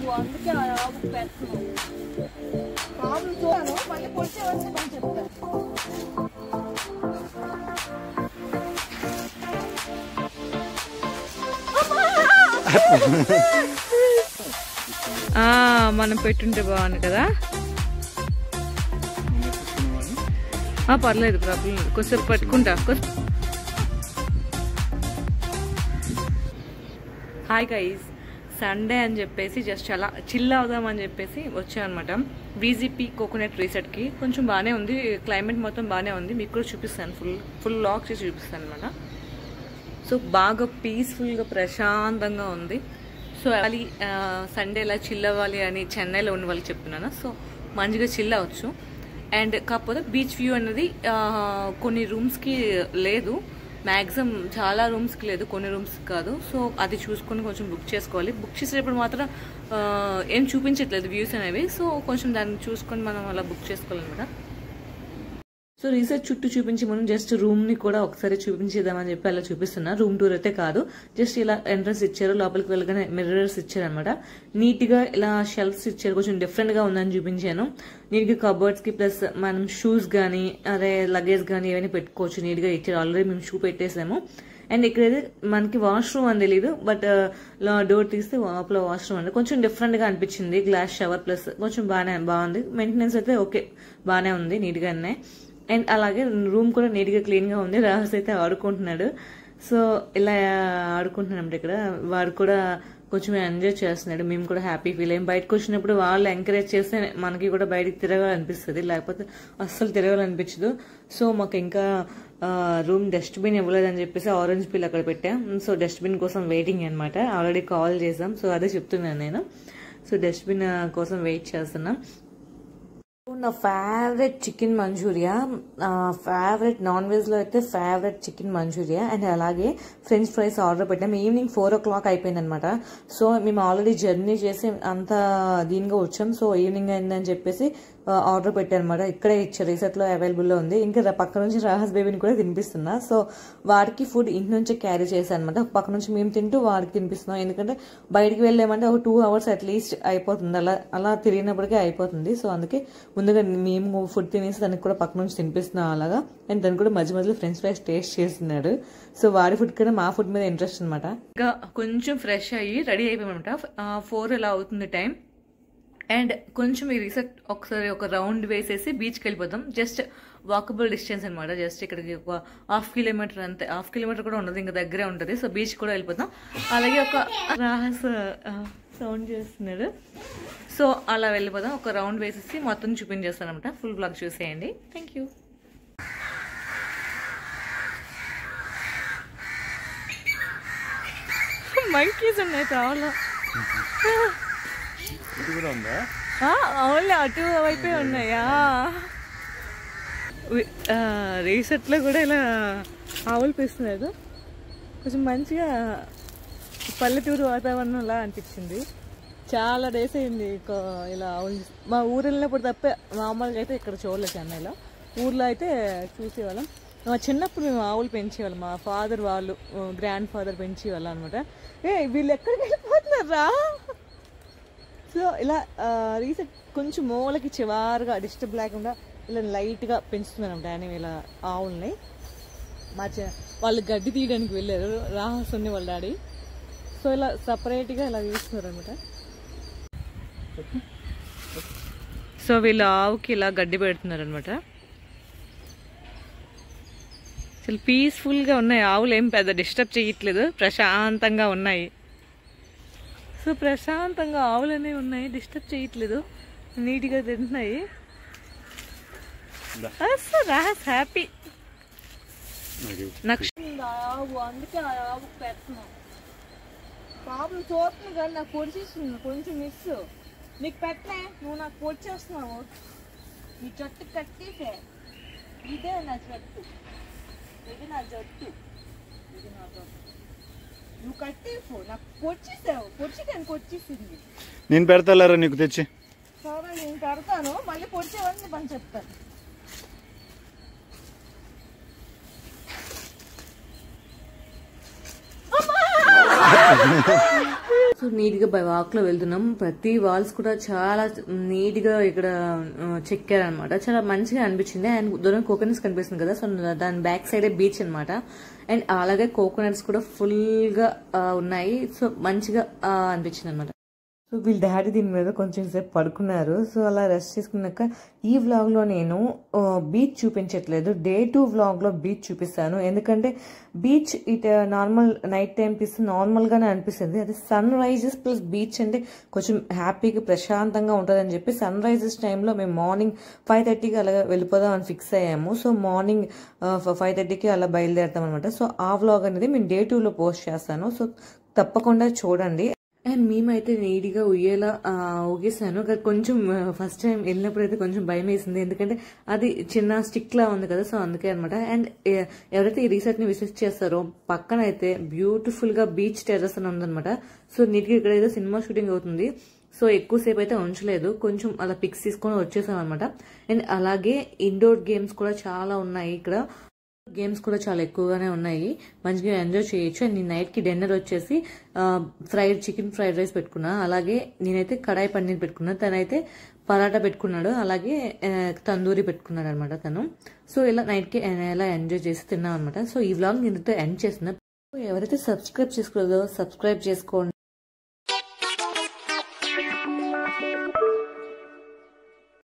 ఆవు అందుకే ఆ ఆవు పెడుతున్నావు ఆవును చూడాను మళ్ళీ పొడిచేవన్నీ మనం చెప్తాను ఆ, మనం పెట్టుంటే బాగుంది కదా ఆ, పర్లేదు ప్రాబ్లం లేదు కొంచెం పట్టుకుంటా కొంచెం హాయ్ గైస్ సండే అని చెప్పేసి జస్ట్ అలా చిల్ అవుదామని చెప్పేసి వచ్చానమాట బీజీపీ కోకోనట్ రీసెట్కి కొంచెం బాగానే ఉంది క్లైమేట్ మొత్తం బాగానే ఉంది మీకు కూడా చూపిస్తాను ఫుల్ ఫుల్ లాక్ చేసి చూపిస్తాను అనమాట సో బాగా పీస్ఫుల్గా ప్రశాంతంగా ఉంది సో అది సండే ఇలా చిల్ అవ్వాలి అని చెన్నైలో ఉన్న వాళ్ళకి చెప్తున్నాను సో మంచిగా చిల్ అవ్వచ్చు అండ్ కాకపోతే బీచ్ వ్యూ అనేది ఆ, కొన్ని రూమ్స్కి లేదు మ్యాక్సిమం చాలా రూమ్స్కి లేదు కొన్ని రూమ్స్ కాదు సో అది చూసుకొని కొంచెం బుక్ చేసుకోవాలి బుక్ చేసేటప్పుడు మాత్రం ఆ, ఏం చూపించట్లేదు వ్యూస్ అనేవి సో కొంచెం దాన్ని చూసుకొని మనం అలా బుక్ చేసుకోవాలన్నమాట సో రీసెర్చ్ చుట్టూ చూపించి మనం జస్ట్ రూమ్ ని కూడా ఒకసారి చూపించేద్దామని చెప్పి అలా చూపిస్తున్నా రూమ్ టూర్ అయితే కాదు జస్ట్ ఇలా ఎంట్రన్స్ ఇచ్చారు లోపలికి వెళ్ళగానే మిర్రర్స్ ఇచ్చారు అనమాట నీట్ గా ఇలా షెల్ఫ్స్ ఇచ్చారు కొంచెం డిఫరెంట్ గా ఉందని చూపించాను నీట్ గా కబర్డ్స్ కి ప్లస్ మనం షూస్ గానీ అదే లగేజ్ గానీ ఏమైనా పెట్టుకోవచ్చు నీట్ గా ఇచ్చారు ఆల్రెడీ మేము షూ పెట్టేసాము అండ్ ఇక్కడైతే మనకి వాష్రూమ్ అని తెలియదు బట్ డోర్ తీస్తే లోపల వాష్రూమ్ అండి కొంచెం డిఫరెంట్ గా అనిపించింది గ్లాస్ షవర్ ప్లస్ కొంచెం బాగానే బాగుంది మెయింటెనెన్స్ అయితే ఓకే బాగానే ఉంది నీట్ గానే అండ్ అలాగే రూమ్ కూడా నీట్ గా క్లీన్ గా ఉంది రాహుస్ అయితే ఆడుకుంటున్నాడు సో ఇలా ఆడుకుంటున్నాడు ఇక్కడ వాడు కూడా కొంచెం ఎంజాయ్ చేస్తున్నాడు మేము కూడా హ్యాపీ ఫీల్ అయ్యాం బయటకు వచ్చినప్పుడు వాళ్ళు ఎంకరేజ్ చేస్తే మనకి కూడా బయటికి తిరగాలనిపిస్తుంది లేకపోతే అస్సలు తిరగాలనిపించదు సో మాకు ఇంకా రూమ్ డస్ట్బిన్ ఇవ్వలేదని చెప్పేసి ఆరెంజ్ పిల్ అక్కడ పెట్టాం సో డస్ట్బిన్ కోసం వెయిటింగ్ అనమాట ఆల్రెడీ కాల్ చేసాం సో అదే చెప్తున్నాను నేను సో డస్ట్బిన్ కోసం వెయిట్ చేస్తున్నాం నా favourite chicken Manchuria favourite non veg లో అయితే ఫేవరెట్ చికెన్ మంచూరియా అండ్ అలాగే ఫ్రెంచ్ ఫ్రైస్ ఆర్డర్ పెట్టాం ఈవినింగ్ ఫోర్ ఓ క్లాక్ అయిపోయింది అనమాట సో మేము ఆల్రెడీ జర్నీ చేసి అంత దీనిగా వచ్చాం సో ఈవినింగ్ అయిందని చెప్పేసి ఆర్డర్ పెట్టానమాట ఇక్కడే ఇచ్చారు రీసెట్ లో అవైలబుల్ లో ఉంది ఇంకా రా- పక్క నుంచి రాహస్ బేబీని కూడా తినిపిస్తున్నా సో వాడికి ఫుడ్ ఇంటి నుంచే క్యారీ చేశాను అనమాట పక్క నుంచి మేము తింటూ వాడికి తినిపిస్తున్నాం ఎందుకంటే బయటికి వెళ్ళామంటే ఒక టూ అవర్స్ అట్లీస్ట్ అయిపోతుంది అలా అలా తిరిగినప్పటికీ అయిపోతుంది సో అందుకే ముందుగా మేము ఫుడ్ తినేసి దానికి కూడా పక్క నుంచి తినిపిస్తున్నాం అలాగా అండ్ దానికి కూడా మధ్య మధ్యలో ఫ్రెంచ్ ఫ్రైస్ టేస్ట్ చేస్తున్నాడు సో వాడి ఫుడ్ కన్నా మా ఫుడ్ మీద ఇంట్రెస్ట్ అనమాట ఇంకా కొంచెం ఫ్రెష్ అయ్యి రెడీ అయిపోయామన్నమాట ఫోర్ ఇలా అవుతుంది టైం అండ్ కొంచెం ఈ రీసెట్ ఒకసారి ఒక రౌండ్ వేసేసి బీచ్కి వెళ్ళిపోతాం జస్ట్ వాకబుల్ డిస్టెన్స్ అనమాట జస్ట్ ఇక్కడికి ఒక హాఫ్ కిలోమీటర్ అంతే హాఫ్ కిలోమీటర్ కూడా ఉండదు ఇంకా దగ్గరే ఉంటుంది సో బీచ్ కూడా వెళ్ళిపోతాం అలాగే ఒక రాహస్ సౌండ్ చేస్తున్నాడు సో అలా వెళ్ళిపోదాం ఒక రౌండ్ వేసేసి మొత్తం చూపించేస్తాను అనమాట ఫుల్ బ్లాగ్ చూసేయండి థ్యాంక్ యూ మంకీస్ ఉన్నాయి చాలా ఇది కూడా ఉందా ఆ, అవునులే అటు వైపే ఉన్నాయా రీసెట్లో కూడా ఇలా ఆవులు పెస్తున్నారు కొంచెం మంచిగా పల్లెటూరు వాతావరణంలా అనిపించింది చాలా డేస్ అయింది ఇక- ఇలా ఆవులు చూసి- మా ఊరు వెళ్ళినప్పుడు తప్ప మామూలుగా అయితే ఇక్కడ చూడలేదు చెన్నైలో ఊర్లో అయితే చూసేవాళ్ళం మా చిన్నప్పుడు మేము ఆవులు పెంచేవాళ్ళం మా ఫాదర్ వాళ్ళు గ్రాండ్ ఫాదర్ పెంచేవాళ్ళం అనమాట ఏ వీళ్ళు ఎక్కడికి వెళ్ళిపోతున్నారా సో ఇలా రీసెంట్ కొంచెం మూలకి చివారుగా డిస్టర్బ్ లేకుండా ఇలా లైట్గా పెంచుతున్నాను డానీ ఇలా ఆవుల్ని మా చె- వాళ్ళు గడ్డి తీయడానికి వెళ్ళారు రాహస్ ఉంది వాళ్ళ డాడీ సో ఇలా సపరేట్గా ఇలా తీస్తున్నారు అనమాట సో వీళ్ళు ఆవుకి ఇలా గడ్డి పెడుతున్నారు అనమాట అసలు పీస్ఫుల్గా ఉన్నాయి ఆవులు ఏం పెద్ద డిస్టర్బ్ చేయట్లేదు ప్రశాంతంగా ఉన్నాయి సో ప్రశాంతంగా ఆవులు అనేవి ఉన్నాయి డిస్టర్బ్ చేయట్లేదు నీట్గా తింటున్నాయి సో రాహస్ హ్యాపీ నాకు నాకు ఆ ఆవు అందుకే ఆ ఆవు పెడుతున్నాం పాపం చూస్తుంది కానీ నాకు పొడిచేస్తుంది కొంచెం మిస్ నీకు పెట్టలే నువ్వు నాకు పొడిచేస్తున్నావు నీ జట్టు కట్టేసే ఇదే నా జట్టు ఇది నా జట్టు ఇది నా జట్టు నువ్వు కట్టేసో నాకు పొడిచేసావు పొడిచేదానికి వచ్చేసింది నేను పెడతాలేరా నీకు తెచ్చి సరే నేను పెడతాను మళ్ళీ పొడిచేవన్నీ పని చెప్తాను సో నీట్ గా బై వాక్ లో వెళ్తున్నాం ప్రతి వాల్స్ కూడా చాలా నీట్ గా ఇక్కడ చెక్కారనమాట చాలా మంచిగా అనిపించింది అండ్ దూరం కోకోనట్స్ కనిపిస్తుంది కదా సో దాని బ్యాక్ సైడ్ బీచ్ అన్నమాట అండ్ అలాగే కోకోనట్స్ కూడా ఫుల్ గా ఆ, ఉన్నాయి సో మంచిగా ఆ, అనిపించింది అనమాట సో వీళ్ళ డాడీ దీని మీద కొంచెం సేపు పడుకున్నారు సో అలా రెస్ట్ చేసుకున్నాక ఈ వ్లాగ్లో నేను బీచ్ చూపించట్లేదు డే టూ వ్లాగ్లో బీచ్ చూపిస్తాను ఎందుకంటే beach it normal night time peace నార్మల్గానే అనిపిస్తుంది అది సన్ రైజెస్ ప్లస్ బీచ్ అంటే కొంచెం హ్యాపీగా ప్రశాంతంగా ఉంటుందని చెప్పి సన్ రైజెస్ టైంలో మేము మార్నింగ్ ఫైవ్ థర్టీకి అలా వెళ్ళిపోదాం అని ఫిక్స్ అయ్యాము సో మార్నింగ్ ఫైవ్ థర్టీకి అలా బయలుదేరుతాం అనమాట సో ఆ వ్లాగ్ అనేది మేము డే టూలో పోస్ట్ చేస్తాను సో తప్పకుండా చూడండి అండ్ మేమైతే నీట్గా ఉయ్యేలా ఆ, ఊగేసాను కానీ కొంచెం ఫస్ట్ టైం వెళ్ళినప్పుడు అయితే కొంచెం భయం వేసింది ఎందుకంటే అది చిన్న స్టిక్ లా ఉంది కదా సో అందుకే అనమాట అండ్ ఎ- ఎవరైతే ఈ రీసెర్చ్ ని విజిట్ చేస్తారో పక్కన అయితే బ్యూటిఫుల్ గా బీచ్ టెర్రస్ అని ఉందన్నమాట సో నీట్గా ఇక్కడ ఏదో సినిమా షూటింగ్ అవుతుంది సో ఎక్కువసేపు అయితే ఉంచలేదు కొంచెం అలా పిక్స్ తీసుకొని వచ్చేసాం అనమాట అండ్ అలాగే ఇండోర్ గేమ్స్ కూడా చాలా ఉన్నాయి ఇక్కడ గేమ్స్ కూడా చాలా ఎక్కువగానే ఉన్నాయి మంచిగా ఎంజాయ్ చేయొచ్చు అండ్ నేను నైట్ కి డిన్నర్ వచ్చేసి ఫ్రైడ్ చికెన్ ఫ్రైడ్ రైస్ పెట్టుకున్నా అలాగే నేనైతే కడాయి పన్నీర్ పెట్టుకున్నా తనైతే పరాటా పెట్టుకున్నాడు అలాగే ఆ, తందూరి పెట్టుకున్నాడు అనమాట తను సో ఇలా నైట్ కి ఎలా ఎంజాయ్ చేసి తిన్నాం అనమాట సో ఈ వ్లాగ్ నేను ఎండ్ చేస్తున్నా ఎవరైతే సబ్స్క్రైబ్ చేసుకోలేదో సబ్స్క్రైబ్ చేసుకోండి